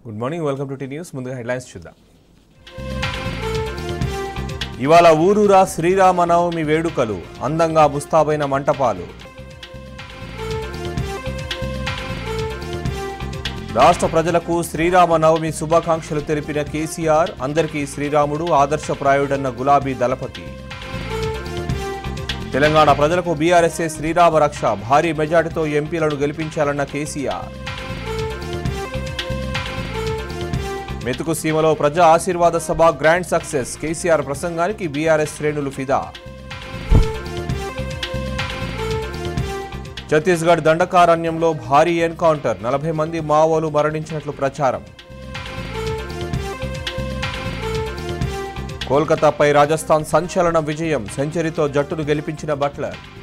good morning welcome to T news ముందుగా headlines చూద్దాం ఇవాళ ఊరూరా శ్రీరామనవమి వేడుకలు అందంగా ముస్తాబైన మంటపాలు రాష్ట్ర ప్రజలకు శ్రీరామనవమి శుభాకాంక్షలు తెలిపిన కేసీఆర్ అందరికీ శ్రీరాముడు ఆదర్శప్రాయుడన్న గులాబీ దళపతి తెలంగాణ ప్రజలకు బీఆర్ఎస్ఏ శ్రీరామ రక్ష భారీ మెజార్టీతో ఎంపీలను గెలిపించాలన్న కేసీఆర్ మెతుకు సీమలో ప్రజా ఆశీర్వాద సభ గ్రాండ్ సక్సెస్ కేసీఆర్ ప్రసంగానికి బీఆర్ఎస్ శ్రేణులు ఫిదా ఛత్తీస్గఢ్ దండకారణ్యంలో భారీ ఎన్కౌంటర్ నలభై మంది మావోలు మరణించినట్లు ప్రచారం కోల్కతాపై రాజస్థాన్ సంచలన విజయం సెంచరీతో జట్టును గెలిపించిన బట్లర్